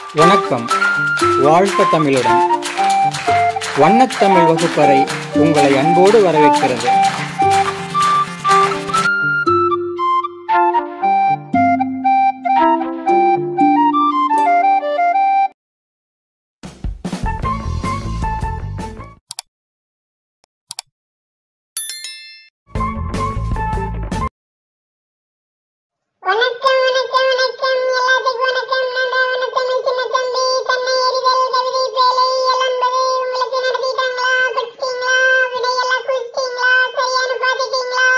வணக்கம் வாழ்க தமிழுடன் வண்ணத்தமிழ் வகுப்பறை உங்களை அன்போடு வரவேற்கிறது வணக்கம் வணக்கம் வணக்கம் எல்லாத்துக்கும் வணக்கம் நான் தான் வணக்கம் சின்ன தம்பி தன்னை எறிதல் கவிதை பேலை எலம்பது உங்களுக்கு நடத்திட்டாங்களா படிச்சிட்டீங்களா விடையெல்லாம் குறிச்சிட்டீங்களா சரியான பாத்துட்டீங்களா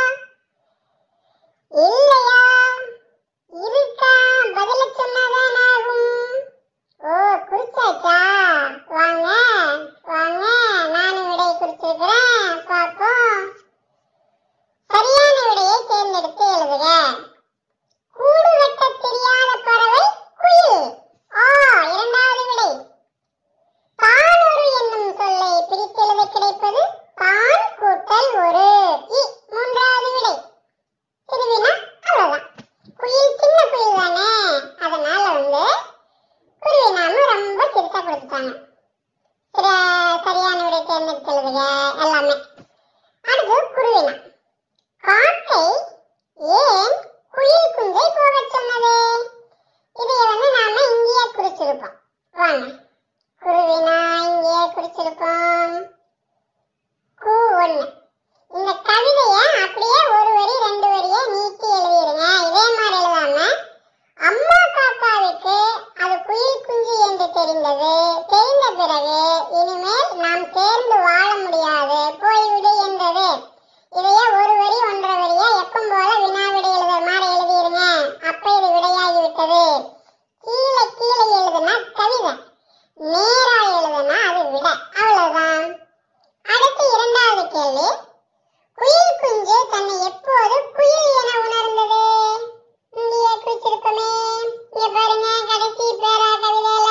இல்லையா இருக்கா பதில சொன்னாதான் ஆகும் ஓ குறிச்சாச்சா வாங்க வாங்க நானும் விடை குறிச்சிருக்கிறேன் பாப்போம் சரியான விடையை தேர்ந்தெடுத்து எழுதுக கூடு வெட்ட தெரியாத பறவை குயில் ஆ இரண்டாவது விடை தானொரு என்னும் சொல்லை பிரித்தெழுத கிடைப்பது தான் கூட்டல் ஒரு இ மூன்றாவது விடை திருவினா அவ்வளவுதான் குயில் சின்ன குயில் தானே அதனால வந்து குருவினாலும் ரொம்ப சிறுசா கொடுத்துட்டாங்க சில சரியான விடை தேர்ந்தெடுத்து எழுதுக எல்லாமே அடுத்து குருவினா காக்கை ஏன் குயில் குஞ்சை போகச் சொன்னது இதை வந்து நாம இங்கேயே குறிச்சிருப்போம் வாங்க குருவினா இங்கேயே குறிச்சிருப்போம் கு ஒண்ணு இந்த கவிதைய அப்படியே ஒரு வரி ரெண்டு வரியை நீட்டி எழுதிடுங்க இதே மாதிரி எழுதாம அம்மா காக்காவுக்கு அது குயில் குஞ்சு என்று தெரிந்தது தெரிந்த பிறகு இனிமேல் நாம் சேர்ந்து வாழ முடியாது போய்விடு என்றது இதையே ஒரு வரி ஒன்றரை வரியா எப்பம் போல வினா விடை எழுதுற மாதிரி எழுதிருங்க அப்ப இது விடையாகி விட்டது கீழே கீழே எழுதுனா கவிதை நேரா எழுதுனா அது விட அவ்வளவுதான் அடுத்து இரண்டாவது கேள்வி குயில் குஞ்சு தன்னை எப்போது குயில் என உணர்ந்தது இங்கேயே குறிச்சிருக்கோமே இங்க பாருங்க கடைசி பேரா கவிதையில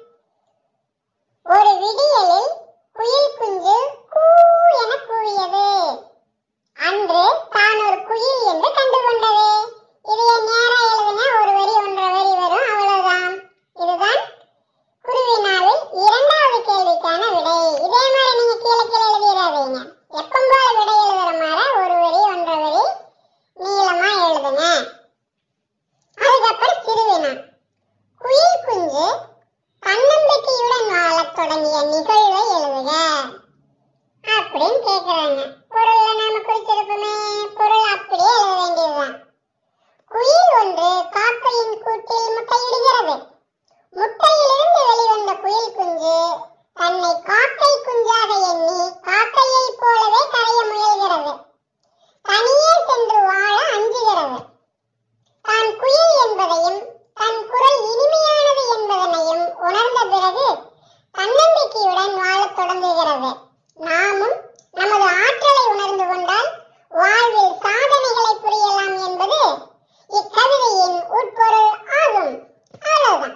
ஒரு விடியலில் குயில் குஞ்சு கூ என கூவியது அன்று தான் ஒரு குயில் என்று கண்டுகொண்டது இதைய நேரா எழுதுனா ஒரு வரி ஒன்றரை வரி வரும் அவ்வளவுதான் இதுதான் குருவினாவில் இரண்டாவது கேள்விக்கான விடை இதே மாதிரி நீங்க கீழே கீழே எழுதிடாதீங்க எப்பவும் போல விடை எழுதுற மாதிரி ஒரு வரி ஒன்றரை வரி நீளமா எழுதுங்க அதுக்கப்புறம் சிறுவினா குயில் குஞ்சு தன்னம்பிக்கையுடன் வாழத் தொடங்கிய நிகழ்வை எழுதுக அப்படின்னு கேக்குறாங்க பொருள்ல நாம குறிச்சிருப்போமே பொருள் அப்படியே எழுத வேண்டியதுதான் குயில் ஒன்று காக்கையின் கூட்டில் முட்டையிடுகிறது முட்டையிலிருந்து வெளிவந்த குயில் குஞ்சு தன்னை காக்கை குஞ்சாக எண்ணி காக்கையைப் போலவே கரைய முயல்கிறது தனியே சென்று வாழ அஞ்சுகிறது தான் குயில் என்பதையும் தன் குரல் இனிமையானது என்பதனையும் உணர்ந்த பிறகு தன்னம்பிக்கையுடன் வாழத் தொடங்குகிறது நாமும் நமது ஆற்றலை உணர்ந்து கொண்டால் வாழ்வில் சாதனைகளை புரியலாம் என்பது இக்கவிதையின் உட்பொருள் ஆகும் அவ்வளவுதான்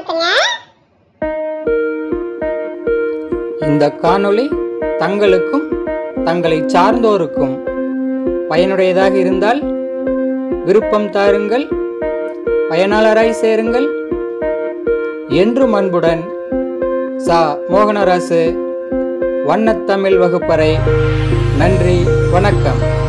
அமுத்துங்க இந்த காணொளி தங்களுக்கும் தங்களை சார்ந்தோருக்கும் பயனுடையதாக இருந்தால் விருப்பம் தாருங்கள் பயனாளராய் சேருங்கள் என்றும் அன்புடன் சா மோகனராசு வண்ணத்தமிழ் வகுப்பறை நன்றி வணக்கம்